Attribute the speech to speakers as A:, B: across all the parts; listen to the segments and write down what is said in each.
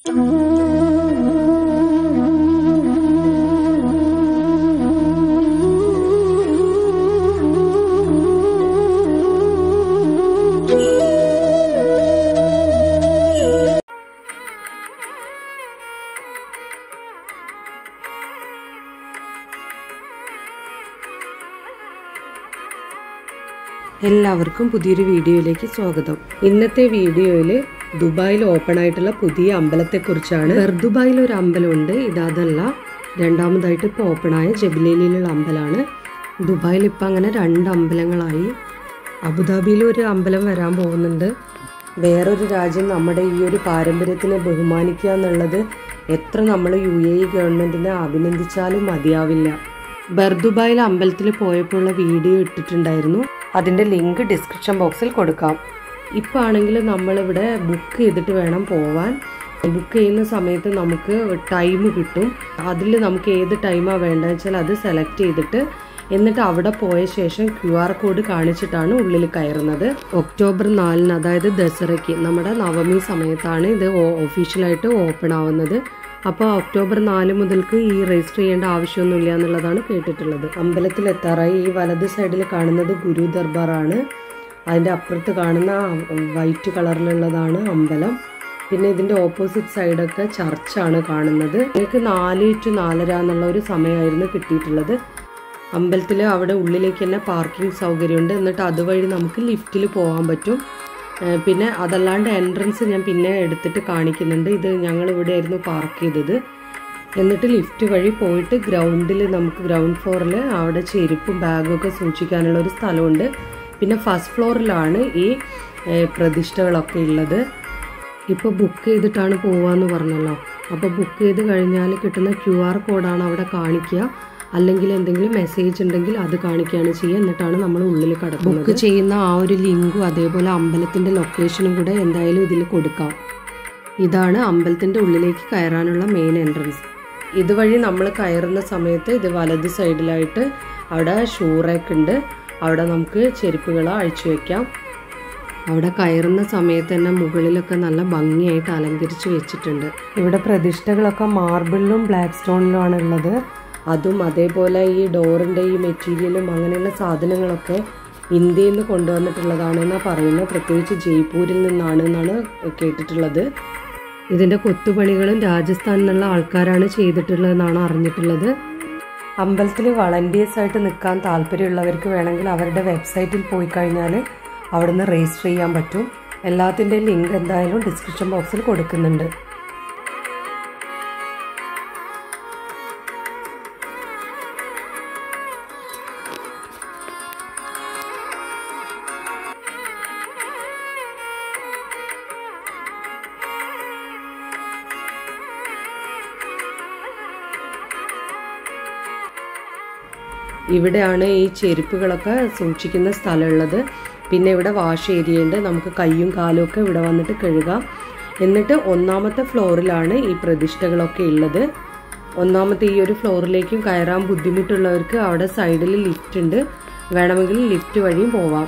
A: എല്ലാവർക്കും പുതിയൊരു വീഡിയോയിലേക്ക് സ്വാഗതം ഇന്നത്തെ വീഡിയോയിൽ ദുബായിൽ ഓപ്പൺ ആയിട്ടുള്ള പുതിയ അമ്പലത്തെക്കുറിച്ചാണ് ദുബായിൽ ഒരു അമ്പലമുണ്ട് ഇത് അതല്ല രണ്ടാമതായിട്ട് ഇപ്പോൾ ഓപ്പൺ ആയ ജബിലേലിയിലുള്ള അമ്പലമാണ് ദുബായിൽ ഇപ്പം അങ്ങനെ രണ്ട് അമ്പലങ്ങളായി അബുദാബിയിൽ ഒരു അമ്പലം വരാൻ പോകുന്നുണ്ട് വേറൊരു രാജ്യം നമ്മുടെ ഈ ഒരു പാരമ്പര്യത്തിനെ ബഹുമാനിക്കുക എന്നുള്ളത് എത്ര നമ്മൾ യു എ ഇ ഗവൺമെന്റിനെ അഭിനന്ദിച്ചാലും മതിയാവില്ല ബർദുബായിൽ അമ്പലത്തിൽ പോയപ്പോഴുള്ള വീഡിയോ ഇട്ടിട്ടുണ്ടായിരുന്നു അതിന്റെ ലിങ്ക് ഡിസ്ക്രിപ്ഷൻ ബോക്സിൽ കൊടുക്കാം ഇപ്പം ആണെങ്കിൽ നമ്മളിവിടെ ബുക്ക് ചെയ്തിട്ട് വേണം പോവാൻ ബുക്ക് ചെയ്യുന്ന സമയത്ത് നമുക്ക് ടൈം കിട്ടും അതിൽ നമുക്ക് ഏത് ടൈമാണ് വേണ്ടതെന്ന് വെച്ചാൽ അത് സെലക്ട് ചെയ്തിട്ട് എന്നിട്ട് അവിടെ പോയ ശേഷം ക്യു ആർ കോഡ് കാണിച്ചിട്ടാണ് ഉള്ളിൽ കയറുന്നത് ഒക്ടോബർ നാലിന് അതായത് ദസറയ്ക്ക് നമ്മുടെ നവമി സമയത്താണ് ഇത് ഒഫീഷ്യലായിട്ട് ഓപ്പൺ ആവുന്നത് അപ്പോൾ ഒക്ടോബർ നാല് മുതൽക്ക് ഈ രജിസ്റ്റർ ചെയ്യേണ്ട ആവശ്യമൊന്നുമില്ല എന്നുള്ളതാണ് കേട്ടിട്ടുള്ളത് അമ്പലത്തിൽ എത്താറായി ഈ വലത് സൈഡിൽ കാണുന്നത് ഗുരു ദർബാറാണ് അതിൻ്റെ അപ്പുറത്ത് കാണുന്ന വൈറ്റ് കളറിലുള്ളതാണ് അമ്പലം പിന്നെ ഇതിൻ്റെ ഓപ്പോസിറ്റ് സൈഡൊക്കെ ചർച്ചാണ് കാണുന്നത് എനിക്ക് നാല് ടു നാലര എന്നുള്ള ഒരു സമയമായിരുന്നു കിട്ടിയിട്ടുള്ളത് അമ്പലത്തിൽ അവിടെ ഉള്ളിലേക്ക് തന്നെ പാർക്കിംഗ് സൗകര്യമുണ്ട് എന്നിട്ട് അതുവഴി നമുക്ക് ലിഫ്റ്റിൽ പോകാൻ പറ്റും ഏഹ് പിന്നെ അതല്ലാണ്ട് എൻട്രൻസ് ഞാൻ പിന്നെ എടുത്തിട്ട് കാണിക്കുന്നുണ്ട് ഇത് ഞങ്ങൾ ഇവിടെ ആയിരുന്നു പാർക്ക് ചെയ്തത് എന്നിട്ട് ലിഫ്റ്റ് വഴി പോയിട്ട് ഗ്രൗണ്ടിൽ നമുക്ക് ഗ്രൗണ്ട് ഫ്ലോറിൽ അവിടെ ചെരുപ്പും ബാഗും ഒക്കെ സൂക്ഷിക്കാനുള്ള ഒരു സ്ഥലമുണ്ട് പിന്നെ ഫസ്റ്റ് ഫ്ലോറിലാണ് ഈ ഏഹ് പ്രതിഷ്ഠകളൊക്കെ ഉള്ളത് ഇപ്പോൾ ബുക്ക് ചെയ്തിട്ടാണ് പോവാന്ന് പറഞ്ഞല്ലോ അപ്പോൾ ബുക്ക് ചെയ്ത് കഴിഞ്ഞാൽ കിട്ടുന്ന ക്യു ആർ കോഡാണ് അവിടെ കാണിക്കുക അല്ലെങ്കിൽ എന്തെങ്കിലും മെസ്സേജ് ഉണ്ടെങ്കിൽ അത് കാണിക്കുകയാണ് ചെയ്യുക എന്നിട്ടാണ് നമ്മൾ ഉള്ളിൽ കടക്കുന്നത് ബുക്ക് ചെയ്യുന്ന ആ ഒരു ലിങ്കും അതേപോലെ അമ്പലത്തിൻ്റെ ലൊക്കേഷനും കൂടെ എന്തായാലും ഇതിൽ കൊടുക്കാം ഇതാണ് അമ്പലത്തിൻ്റെ ഉള്ളിലേക്ക് കയറാനുള്ള മെയിൻ എൻട്രൻസ് ഇതുവഴി നമ്മൾ കയറുന്ന സമയത്ത് ഇത് വലത് സൈഡിലായിട്ട് അവിടെ ഷൂ റാക്ക് ഉണ്ട് അവിടെ നമുക്ക് ചെരുപ്പുകൾ അഴിച്ചു വെക്കാം അവിടെ കയറുന്ന സമയത്ത് തന്നെ മുകളിലൊക്കെ നല്ല ഭംഗിയായിട്ട് അലങ്കരിച്ച് വെച്ചിട്ടുണ്ട് ഇവിടെ പ്രതിഷ്ഠകളൊക്കെ മാർബിളിലും ബ്ലാക്ക് സ്റ്റോണിലുമാണ് ഉള്ളത് അതും അതേപോലെ ഈ ഡോറിൻ്റെ ഈ മെറ്റീരിയലും അങ്ങനെയുള്ള സാധനങ്ങളൊക്കെ ഇന്ത്യയിൽ നിന്ന് കൊണ്ടുവന്നിട്ടുള്ളതാണെന്നാണ് പറയുന്നത് പ്രത്യേകിച്ച് ജയ്പൂരിൽ നിന്നാണ് എന്നാണ് കേട്ടിട്ടുള്ളത് ഇതിൻ്റെ കൊത്തുപണികളും രാജസ്ഥാനിൽ നിന്നുള്ള ആൾക്കാരാണ് ചെയ്തിട്ടുള്ളതെന്നാണ് അറിഞ്ഞിട്ടുള്ളത് അമ്പലത്തിൽ വളണ്ടിയേഴ്സ് ആയിട്ട് നിൽക്കാൻ താല്പര്യമുള്ളവർക്ക് വേണമെങ്കിൽ അവരുടെ വെബ്സൈറ്റിൽ പോയി കഴിഞ്ഞാൽ അവിടുന്ന് രജിസ്റ്റർ ചെയ്യാൻ പറ്റും എല്ലാത്തിൻ്റെയും ലിങ്ക് എന്തായാലും ഡിസ്ക്രിപ്ഷൻ ബോക്സിൽ കൊടുക്കുന്നുണ്ട് ഇവിടെയാണ് ഈ ചെരുപ്പുകളൊക്കെ സൂക്ഷിക്കുന്ന സ്ഥലമുള്ളത് പിന്നെ ഇവിടെ വാഷ് ഏരിയ ഉണ്ട് നമുക്ക് കയ്യും കാലും ഒക്കെ ഇവിടെ വന്നിട്ട് കഴുകാം എന്നിട്ട് ഒന്നാമത്തെ ഫ്ലോറിലാണ് ഈ പ്രതിഷ്ഠകളൊക്കെ ഉള്ളത് ഒന്നാമത്തെ ഈ ഒരു ഫ്ലോറിലേക്കും കയറാൻ ബുദ്ധിമുട്ടുള്ളവർക്ക് അവിടെ സൈഡിൽ ലിഫ്റ്റ് ഉണ്ട് വേണമെങ്കിൽ ലിഫ്റ്റ് വഴിയും പോവാം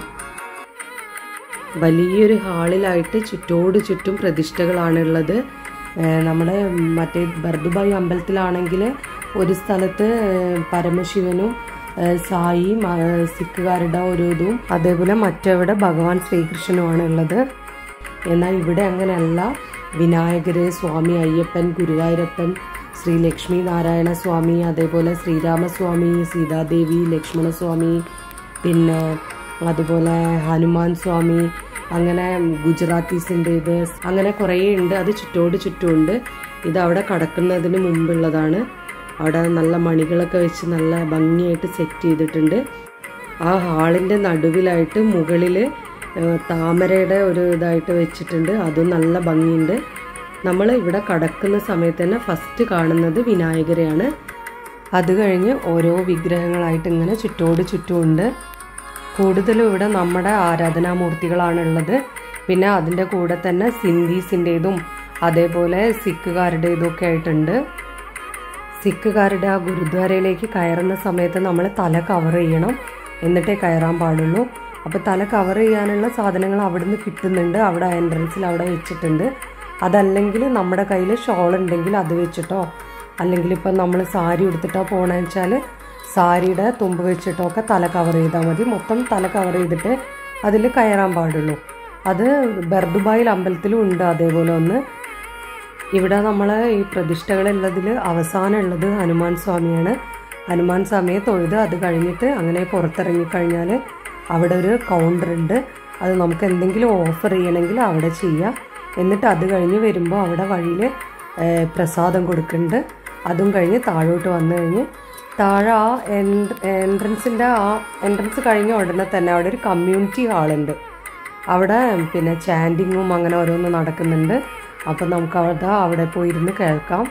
A: വലിയൊരു ഹാളിലായിട്ട് ചുറ്റോട് ചുറ്റും പ്രതിഷ്ഠകളാണ് ഉള്ളത് ഏഹ് നമ്മുടെ മറ്റേ ബർദുബായി അമ്പലത്തിലാണെങ്കിൽ ഒരു സ്ഥലത്ത് ഏഹ് പരമശിവനും ഏഹ് സായിയും ഏഹ് സിഖുകാരുടെ ഒരു ഇതും അതേപോലെ മറ്റവിടെ ഭഗവാൻ ശ്രീകൃഷ്ണനുമാണ് ഉള്ളത് എന്നാൽ ഇവിടെ അങ്ങനെയല്ല വിനായകര് സ്വാമി അയ്യപ്പൻ ഗുരുവായൂരപ്പൻ ശ്രീ ലക്ഷ്മി നാരായണ സ്വാമി അതേപോലെ ശ്രീരാമസ്വാമി സീതാദേവി ലക്ഷ്മണസ്വാമി പിന്നെ അതുപോലെ ഹനുമാൻ സ്വാമി അങ്ങനെ ഗുജറാത്തീസിൻ്റെ ഇത് അങ്ങനെ കുറേ ഉണ്ട് അത് ചുറ്റോട് ചുറ്റുമുണ്ട് ഇത് അവിടെ കടക്കുന്നതിന് മുമ്പുള്ളതാണ് അവിടെ നല്ല മണികളൊക്കെ വെച്ച് നല്ല ഭംഗിയായിട്ട് സെറ്റ് ചെയ്തിട്ടുണ്ട് ആ ഹാളിൻ്റെ നടുവിലായിട്ട് മുകളിൽ താമരയുടെ ഒരു ഇതായിട്ട് വെച്ചിട്ടുണ്ട് അതും നല്ല ഭംഗിയുണ്ട് നമ്മൾ ഇവിടെ കടക്കുന്ന സമയത്ത് തന്നെ ഫസ്റ്റ് കാണുന്നത് വിനായകരെയാണ് അത് കഴിഞ്ഞ് ഓരോ വിഗ്രഹങ്ങളായിട്ട് ഇങ്ങനെ ചുറ്റോട് ചുറ്റുമുണ്ട് കൂടുതലും ഇവിടെ നമ്മുടെ ആരാധനാമൂർത്തികളാണ് ഉള്ളത് പിന്നെ അതിൻ്റെ കൂടെ തന്നെ സിന്ധീസിൻ്റെതും അതേപോലെ സിഖുകാരുടേതും ഒക്കെ ആയിട്ടുണ്ട് സിഖുകാരുടെ ആ ഗുരുദ്വാരയിലേക്ക് കയറുന്ന സമയത്ത് നമ്മൾ തല കവർ ചെയ്യണം എന്നിട്ടേ കയറാൻ പാടുള്ളൂ അപ്പോൾ തല കവർ ചെയ്യാനുള്ള സാധനങ്ങൾ അവിടുന്ന് കിട്ടുന്നുണ്ട് അവിടെ എൻട്രൻസിൽ അവിടെ വെച്ചിട്ടുണ്ട് അതല്ലെങ്കിൽ നമ്മുടെ കയ്യിൽ ഷോൾ ഉണ്ടെങ്കിൽ അത് വെച്ചിട്ടോ അല്ലെങ്കിൽ ഇപ്പം നമ്മൾ സാരി ഉടുത്തിട്ടോ പോകണമെന്ന് വെച്ചാൽ സാരിയുടെ തുമ്പ് വെച്ചിട്ടോ ഒക്കെ തല കവർ ചെയ്താൽ മതി മൊത്തം തല കവർ ചെയ്തിട്ട് അതിൽ കയറാൻ പാടുള്ളൂ അത് ബർദുബായിൽ അമ്പലത്തിലും ഉണ്ട് അതേപോലെ ഒന്ന് ഇവിടെ നമ്മൾ ഈ പ്രതിഷ്ഠകളുള്ളതിൽ അവസാനം ഉള്ളത് ഹനുമാൻ സ്വാമിയാണ് ഹനുമാൻ സ്വാമിയെ തൊഴുത് അത് കഴിഞ്ഞിട്ട് അങ്ങനെ പുറത്തിറങ്ങിക്കഴിഞ്ഞാൽ അവിടെ ഒരു കൗണ്ടർ ഉണ്ട് അത് നമുക്ക് എന്തെങ്കിലും ഓഫർ ചെയ്യണമെങ്കിൽ അവിടെ ചെയ്യാം എന്നിട്ട് അത് കഴിഞ്ഞ് വരുമ്പോൾ അവിടെ വഴിയിൽ പ്രസാദം കൊടുക്കുന്നുണ്ട് അതും കഴിഞ്ഞ് താഴോട്ട് വന്നു കഴിഞ്ഞ് താഴെ ആ എൻട്രൻസിൻ്റെ ആ എൻട്രൻസ് കഴിഞ്ഞ ഉടനെ തന്നെ അവിടെ ഒരു കമ്മ്യൂണിറ്റി ഹാളുണ്ട് അവിടെ പിന്നെ ചാൻഡിങ്ങും അങ്ങനെ ഓരോന്ന് നടക്കുന്നുണ്ട് അപ്പം നമുക്ക് അവിടെ അവിടെ പോയിരുന്ന് കേൾക്കാം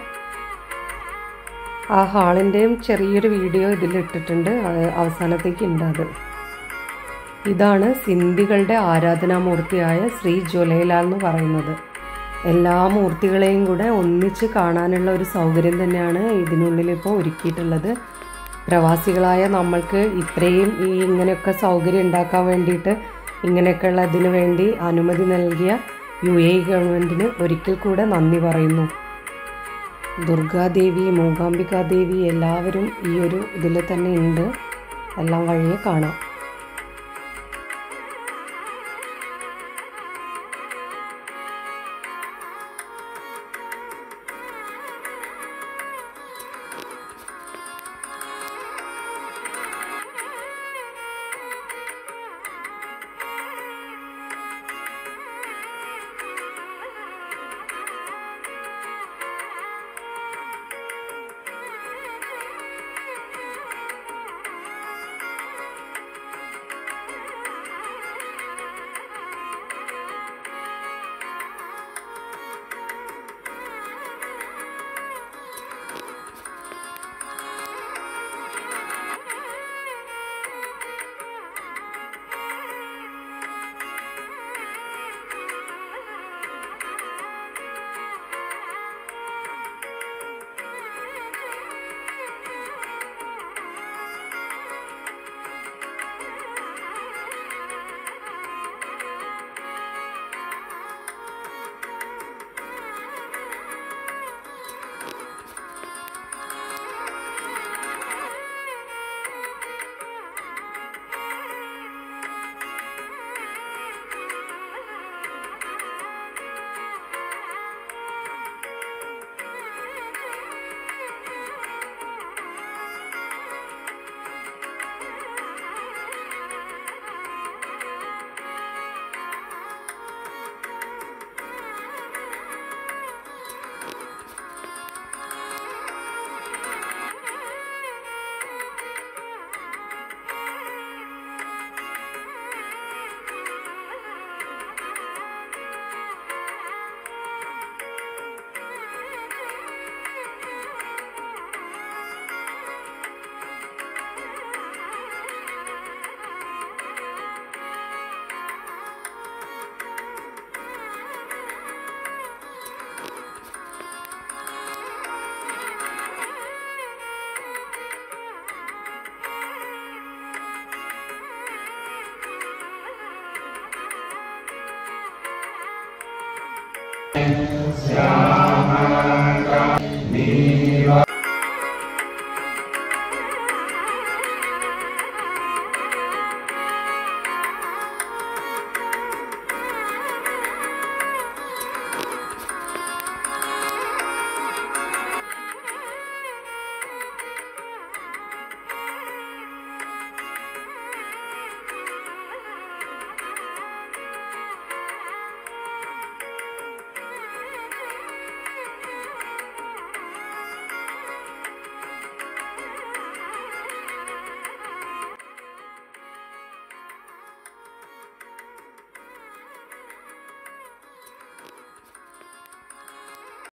A: ആ ഹാളിൻ്റെയും ചെറിയൊരു വീഡിയോ ഇതിൽ ഇട്ടിട്ടുണ്ട് അത് അവസാനത്തേക്ക് ഉണ്ട് അത് ഇതാണ് സിന്ധികളുടെ ആരാധനാമൂർത്തിയായ ശ്രീ ജ്വലേലാൽ എന്ന് പറയുന്നത് എല്ലാ മൂർത്തികളെയും കൂടെ ഒന്നിച്ച് കാണാനുള്ള ഒരു സൗകര്യം തന്നെയാണ് ഇതിനുള്ളിൽ ഇപ്പോൾ ഒരുക്കിയിട്ടുള്ളത് പ്രവാസികളായ നമ്മൾക്ക് ഇത്രയും ഈ ഇങ്ങനെയൊക്കെ സൗകര്യം ഉണ്ടാക്കാൻ വേണ്ടിയിട്ട് ഇങ്ങനെയൊക്കെയുള്ള ഇതിനു വേണ്ടി അനുമതി നൽകിയ യു എ ഗവൺമെൻറ്റിന് ഒരിക്കൽ കൂടെ നന്ദി പറയുന്നു ദുർഗാദേവി മൂകാംബികാദേവി എല്ലാവരും ഈ ഒരു ഇതിൽ തന്നെ ഉണ്ട് എല്ലാം വഴിയെ കാണാം